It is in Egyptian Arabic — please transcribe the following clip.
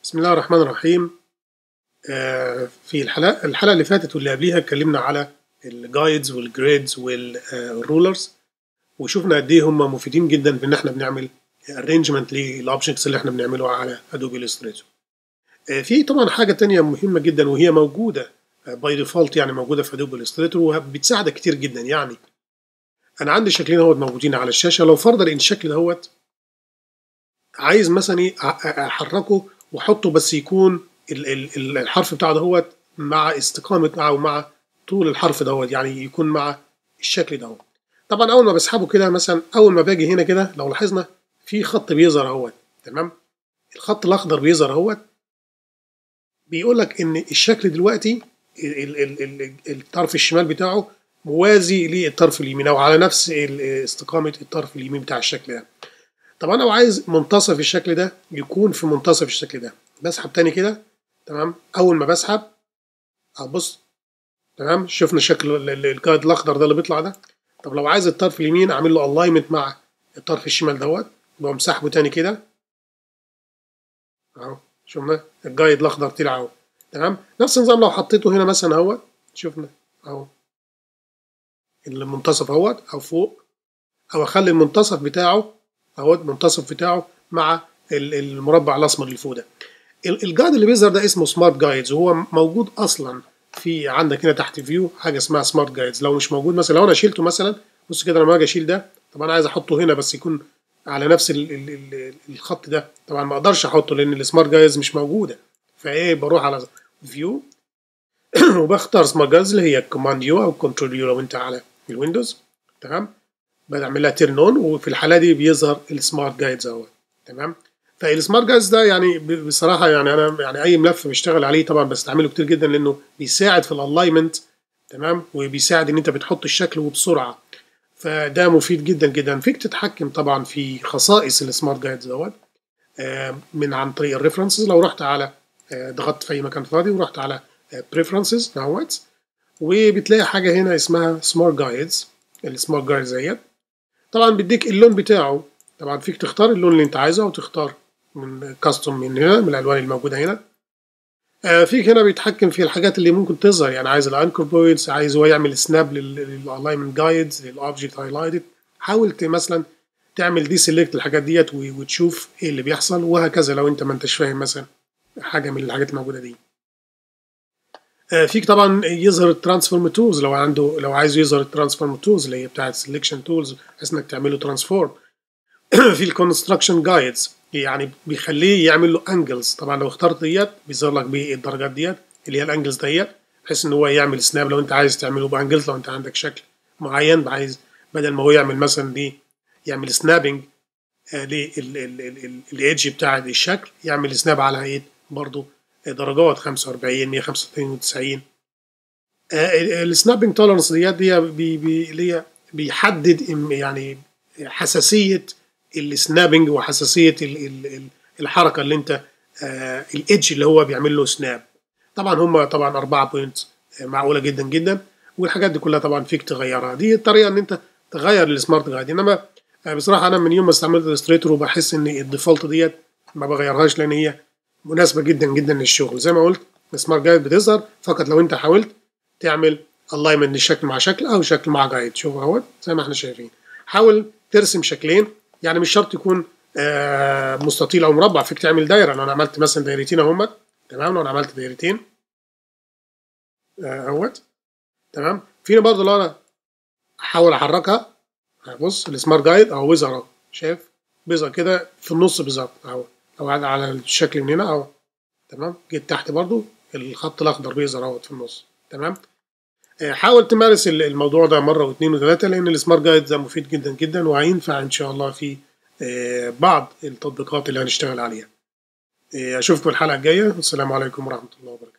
بسم الله الرحمن الرحيم آه، في الحلقة الحلقة اللي فاتت واللي قبليها اتكلمنا على الجايدز والجريدز والرولرز وشفنا قد ايه هم مفيدين جدا في ان احنا بنعمل ارينجمنت للاوبجكتس اللي احنا بنعمله على ادوبي الستريتور في طبعا حاجة تانية مهمة جدا وهي موجودة باي ديفولت يعني موجودة في ادوبي الستريتور وبتساعدك كتير جدا يعني انا عندي شكلين اهوت موجودين على الشاشة لو فرضا ان الشكل دهوت عايز مثلا ايه احركه واحطه بس يكون ال- ال- الحرف بتاعه دهوت مع استقامة او مع طول الحرف دهوت يعني يكون مع الشكل دهوت طبعا اول ما بسحبه كده مثلا اول ما باجي هنا كده لو لاحظنا في خط بيظهر اهوت تمام الخط الاخضر بيظهر اهوت بيقول لك ان الشكل دلوقتي ال- ال- ال- الطرف الشمال بتاعه موازي للطرف اليمين او على نفس ال- استقامة الطرف اليمين بتاع الشكل ده طب انا لو عايز منتصف الشكل ده يكون في منتصف الشكل ده بسحب تاني كده تمام اول ما بسحب ابص تمام شفنا شكل ال- ال- القائد الاخضر ده اللي بيطلع ده طب لو عايز الطرف اليمين اعمل له الاينمنت مع الطرف الشمال دوت بقوم سحبه تاني كده اهو شفنا الجايد الاخضر طلع اهو تمام نفس النظام لو حطيته هنا مثلا اهوت شفنا اهو المنتصف اهوت او فوق او اخلي المنتصف بتاعه اهوت المنتصف بتاعه مع ال- المربع الاسمر اللي فوق ده ال- الجايد اللي بيظهر ده اسمه سمارت جايدز وهو موجود اصلا في عندك هنا تحت فيو حاجه اسمها سمارت جايدز لو مش موجود مثلا لو انا شيلته مثلا بص كده لما اجي اشيل ده طبعا انا عايز احطه هنا بس يكون على نفس ال ال ال الخط ده طبعا ما اقدرش احطه لان السمارت جايدز مش موجوده فايه بروح على فيو وبختار سمارت جايدز اللي هي كوماند يو او كنترول يو لو انت على الويندوز تمام بعمل لها تيرن اون وفي الحاله دي بيظهر السمارت جايدز اهو تمام فالسمارت جايدز ده يعني ب- بصراحه يعني انا يعني اي ملف بشتغل عليه طبعا بستعمله كتير جدا لانه بيساعد في الالاينمنت تمام وبيساعد ان انت بتحط الشكل وبسرعه فده مفيد جدا جدا فيك تتحكم طبعا في خصائص السمارت جايدز دوت آه، من عن طريق الريفرنسز لو رحت على آه، ضغطت في اي مكان فاضي ورحت على بريفرنسز دوت وبتلاقي حاجه هنا اسمها سمارت جايدز السمارت جايدز ديت طبعا بيديك اللون بتاعه طبعا فيك تختار اللون اللي انت عايزه او تختار من كاستوم من هنا من الالوان الموجوده هنا آه، فيك هنا بيتحكم في الحاجات اللي ممكن تظهر يعني عايز الانكر بوينتس عايز هو يعمل سناب للالاينمنت جايدز للاوبجكت هايلايتد حاول ت- مثلا تعمل دي سيلكت الحاجات ديت و- وتشوف ايه اللي بيحصل وهكذا لو انت ما انتش فاهم مثلا حاجه من الحاجات الموجوده دي آه، فيك طبعا يظهر الترانسفورم تولز لو عنده لو عايز يظهر الترانسفورم تولز اللي هي بتاعت سelection تولز بحيث انك تعمل له ترانسفورم في الكونستراكشن جايدز يعني بيخليه يعمل له انجلز طبعا لو اخترت ديت بيظهر لك بالدرجات ديت اللي هي الانجلز ديت بحيث ان هو يعمل سناب لو انت عايز تعمله بانجلز لو انت عندك شكل معين عايز بدل ما هو يعمل مثلا دي يعمل سنابنج للايدج بتاع الشكل يعمل سناب على ايه برضه درجات 45 195 السنابنج تولرنس ديت دي بي بي اللي هي بيحدد إم- يعني حساسيه السنابنج وحساسيه ال- ال- ال- الحركه اللي انت الايدج اللي هو بيعمل له سناب طبعا هم طبعا 4 بوينت معقوله جدا جدا والحاجات دي كلها طبعا فيك تغيرها دي الطريقه ان انت تغير السمارت جايد انما آه، بصراحه انا من يوم ما استعملت الستريتور وبحس ان الديفولت ديت ما بغيرهاش لان هي مناسبه جدا جدا للشغل زي ما قلت السمارت جايد بتظهر فقط لو انت حاولت تعمل الاينمنت لشكل مع شكل او شكل مع جايد شوف اهوت زي ما احنا شايفين حاول ترسم شكلين يعني مش شرط يكون آه، مستطيل او مربع فيك تعمل دايره لو انا عملت مثلا دايرتين اهمت تمام لو انا عملت دايرتين آه، اهوت تمام فينا برضه لو انا احاول احركها بص السمارت جايد اهو بيظهر اهو شايف بيظهر كده في النص بالظبط اهو لو قاعد على الشكل من هنا اهو تمام جيت تحت برضو الخط الاخضر بيظهر اهوت في النص تمام آه، حاول تمارس ال- الموضوع ده مره واثنين وثلاثه لان السمارت جايد ده مفيد جدا جدا وهينفع ان شاء الله في آه، بعض التطبيقات اللي هنشتغل عليها آه، اشوفكم الحلقه الجايه والسلام عليكم ورحمه الله وبركاته